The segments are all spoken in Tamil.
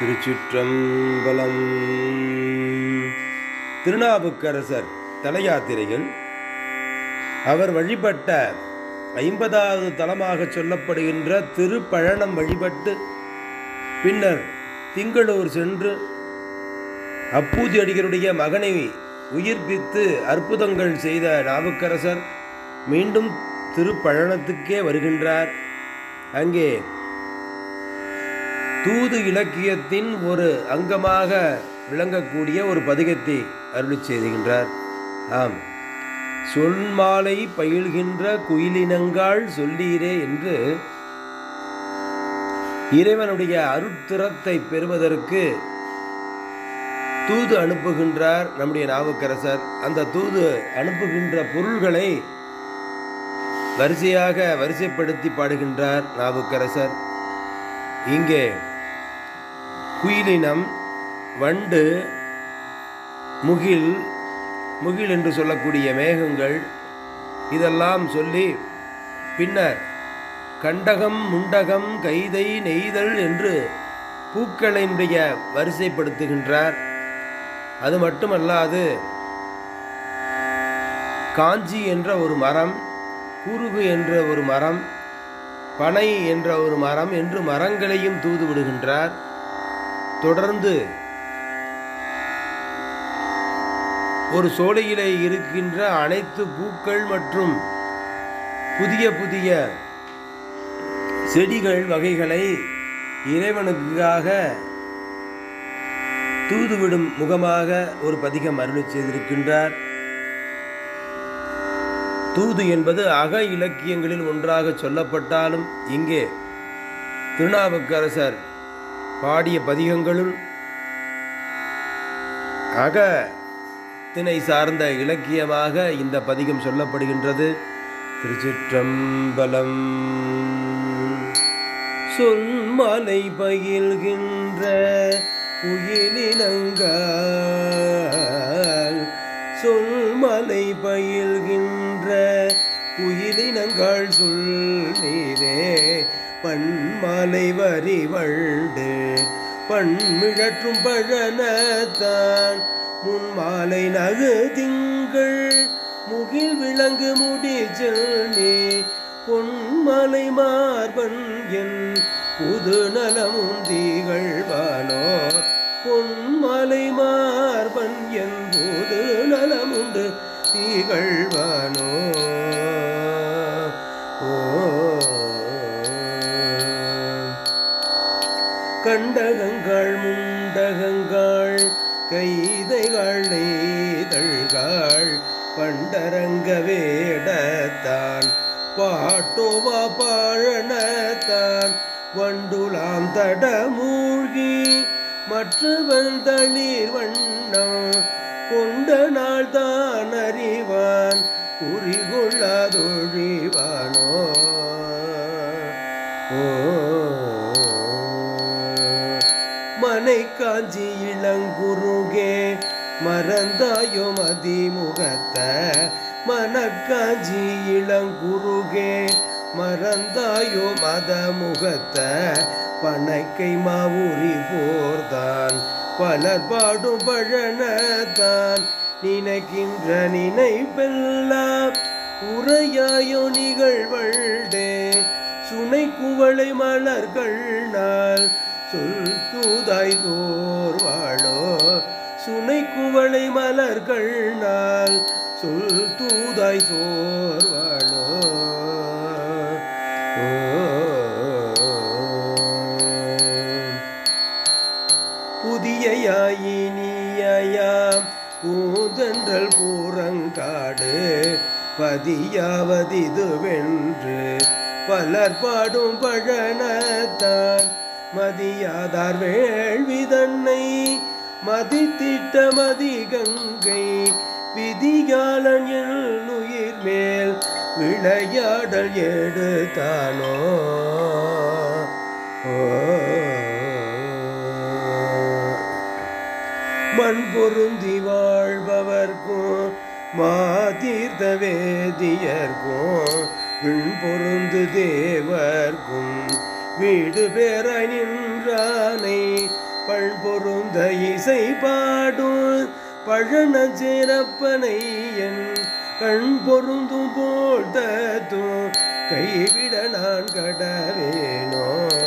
திருச்சிற்றம்பலம் திருநாவுக்கரசர் தலையாத்திரையில் அவர் வழிபட்ட ஐம்பதாவது தலமாக சொல்லப்படுகின்ற திருப்பழனம் வழிபட்டு பின்னர் திங்களூர் சென்று அப்பூதி அடிகளுடைய மகனை உயிர்ப்பித்து அற்புதங்கள் செய்த நாவுக்கரசர் மீண்டும் திருப்பழனத்துக்கே வருகின்றார் அங்கே தூது இலக்கியத்தின் ஒரு அங்கமாக விளங்கக்கூடிய ஒரு பதிகத்தை அருளி செய்துகின்றார் ஆம் சொல்மாலை பயில்கின்ற குயிலினங்காள் சொல்லீரே என்று இறைவனுடைய அருட்திறத்தை பெறுவதற்கு தூது அனுப்புகின்றார் நம்முடைய நாவுக்கரசர் அந்த தூது அனுப்புகின்ற பொருள்களை வரிசையாக வரிசைப்படுத்தி பாடுகின்றார் நாவுக்கரசர் இங்கே குயிலினம் வண்டு முகில் முகில் என்று சொல்லக்கூடிய மேகங்கள் இதெல்லாம் சொல்லி பின்னர் கண்டகம் முண்டகம் கைதை நெய்தல் என்று பூக்களினுடைய வரிசைப்படுத்துகின்றார் அது மட்டுமல்லாது காஞ்சி என்ற ஒரு மரம் குருகு என்ற ஒரு மரம் பனை என்ற ஒரு மரம் என்று மரங்களையும் தூது விடுகின்றார் தொடர்ந்து ஒரு சோலையிலே இருக்கின்ற அனைத்து பூக்கள் மற்றும் புதிய புதிய செடிகள் வகைகளை இறைவனுக்காக தூதுவிடும் முகமாக ஒரு பதிகம் அருளி செய்திருக்கின்றார் தூது என்பது அக இலக்கியங்களில் ஒன்றாக சொல்லப்பட்டாலும் இங்கே திருநாவுக்கரசர் பாடிய பதிகங்களுள் அக திணை சார்ந்த இலக்கியமாக இந்த பதிகம் சொல்லப்படுகின்றது திருச்சிற்றம்பலம் சொல்மலை பயில்கின்ற உயிரினங்கள் சொல்மலை பயில்கின்ற குயிலினங்கள் சொல் நீரே பண்மலை வரி வண்டு பண்மிழற்றும் பழனத்தான் முன்மாலை நகு திங்கள் முகில் விளங்கு முடி செல்னே பொன்மலை மார்பன் என் புது நலமும் திகழ்வானோ பொன்மலை மார்பன் என் புது நலமுண்டு திகழ்வானோ ஓ கண்டகங்கள் முண்டகங்கள் கைதைகள் நெய்தழ்கள் பண்டரங்க வேடத்தான் பாட்டோவா பாழனத்தான் வண்டுலாம் தட மூழ்கி மற்றவன் தளிர் வண்ணம் கொண்ட நாள் தான் அறிவான் குறிகொள்ளாதொழிவானோ ஓ மனை காஞ்சி இளங்குருகே மறந்தாயோ மதிமுகத்த மனக்காஞ்சி இளங்குருகே மறந்தாயோ மதமுகத்த பனைக்கை மாவுரி போர்தான் பலர் பாடும் பழனத்தான் நினைக்கின்ற நினைப்பெல்லாம் உரையாயோ நிகழ்வழ்டே சுனை குவளை மலர்கள் நாள் சொல் தூதாய் தோர்வாளோ சுனை குவளை மலர்கள் நாள் சொல் தூதாய் சோர்வாளோ புதியாயினியாம் பூதன்றல் பூரங்காடு பதியாவதிதுவென்று பலர் பாடும் பழனத்தான் மதியாதார் வேள்வி தன்னை மதித்திட்ட மதி கங்கை விதியாளன் உயிர் மேல் விளையாடல் எடுத்தானோ மண் பொருந்தி வாழ்பவர்க்கும் மாதீர்த்த வேதியர்க்கும் விண் பொருந்து தேவர்க்கும் வீடு பேராய் நின்றானை பண் பொருந்த இசை பாடும் பழன சிறப்பனை என் கண் பொருந்தும் போல் தத்தும் கைவிட நான் கடவேனோ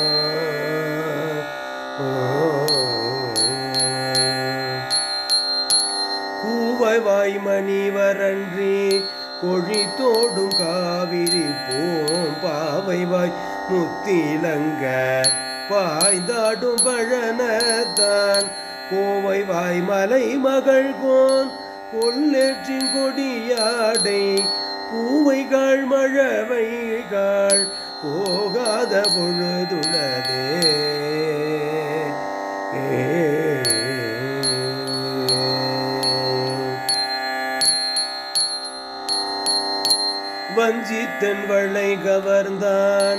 கூவவாய் மணிவரன்றி கொழித்தோடும் காவிரி போம் பாவைவாய் முத்திலங்க பாய்ந்தாடும் பழனத்தான் கோவை வாய் மலை மகள் கோன் கொள்ளேற்றின் கொடியாடை பூவைகள் மழவைகள் போகாத பொழுதுளதே வஞ்சித்தன் வளை கவர்ந்தான்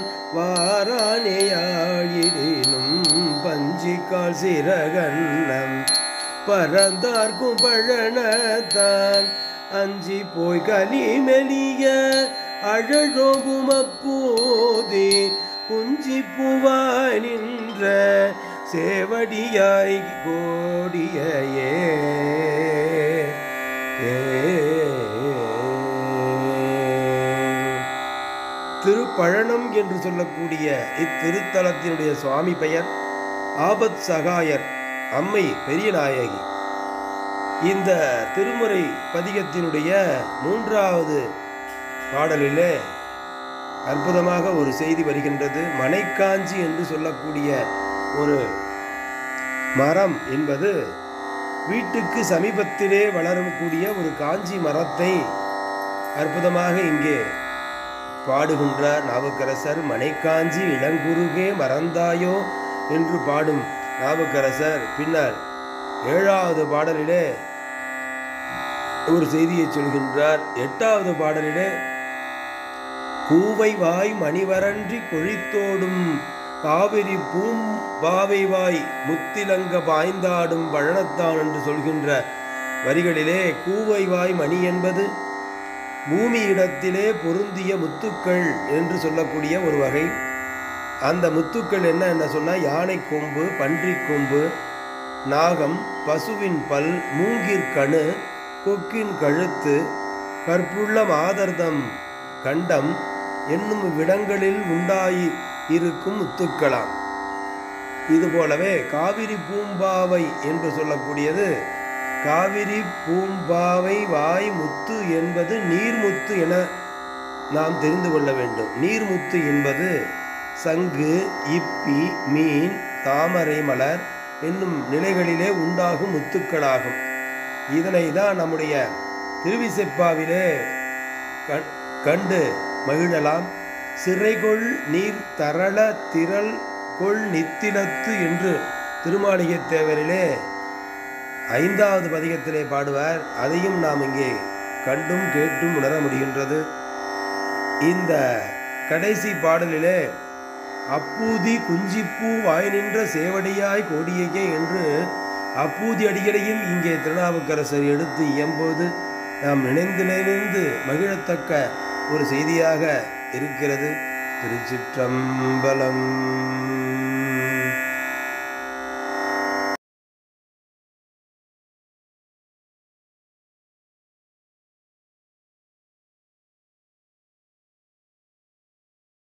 வாரானேயாயினும் பஞ்சிக்கால் சிறகன்னம் பறந்தார்க்கும் பழனத்தான் அஞ்சி போய் கலி மெலிய அழகோகும் அப்போதே குஞ்சி பூவாய் நின்ற சேவடியாய் கோடியே திருப்பழனம் என்று சொல்லக்கூடிய இத்திருத்தலத்தினுடைய சுவாமி பெயர் ஆபத் சகாயர் அம்மை பெரிய நாயகி இந்த திருமுறை பதிகத்தினுடைய மூன்றாவது பாடலிலே அற்புதமாக ஒரு செய்தி வருகின்றது மனைக்காஞ்சி என்று சொல்லக்கூடிய ஒரு மரம் என்பது வீட்டுக்கு சமீபத்திலே வளரக்கூடிய ஒரு காஞ்சி மரத்தை அற்புதமாக இங்கே பாடுகின்றார் நாவுக்கரசர் மனைக்காஞ்சி இளங்குருகே மறந்தாயோ என்று பாடும் நாவுக்கரசர் பின்னர் ஏழாவது பாடலிலே ஒரு செய்தியை சொல்கின்றார் எட்டாவது பாடலிலே கூவை வாய் மணிவரன்றி கொழித்தோடும் காவிரி பூம் பாவை வாய் முத்திலங்க பாய்ந்தாடும் பழனத்தான் என்று சொல்கின்ற வரிகளிலே கூவை வாய் மணி என்பது பூமி இடத்திலே பொருந்திய முத்துக்கள் என்று சொல்லக்கூடிய ஒரு வகை அந்த முத்துக்கள் என்ன என்ன சொன்னால் யானை கொம்பு பன்றி கொம்பு நாகம் பசுவின் பல் மூங்கிற் கொக்கின் கழுத்து கற்புள்ள மாதர்தம் கண்டம் என்னும் விடங்களில் உண்டாயி இருக்கும் முத்துக்களாம் இதுபோலவே காவிரி பூம்பாவை என்று சொல்லக்கூடியது காவிரி பூம்பாவை வாய் முத்து என்பது நீர்முத்து என நாம் தெரிந்து கொள்ள வேண்டும் நீர்முத்து என்பது சங்கு இப்பி மீன் தாமரை மலர் என்னும் நிலைகளிலே உண்டாகும் முத்துக்களாகும் இதனை தான் நம்முடைய திருவிசைப்பாவிலே கண்- கண்டு மகிழலாம் சிறைகொள் நீர் தரள திரள் கொள் நித்திலத்து என்று திருமாளிகைத் தேவரிலே ஐந்தாவது பதிகத்திலே பாடுவார் அதையும் நாம் இங்கே கண்டும் கேட்டும் உணர முடிகின்றது இந்த கடைசி பாடலிலே அப்பூதி குஞ்சிப்பூ வாய் நின்ற சேவடியாய் கோடியையே என்று அப்பூதி அடிகளையும் இங்கே திருநாவுக்கரசர் எடுத்து இயம்போது நாம் நினைந்து நினைந்து மகிழத்தக்க ஒரு செய்தியாக இருக்கிறது திருச்சிற்றம்பலம்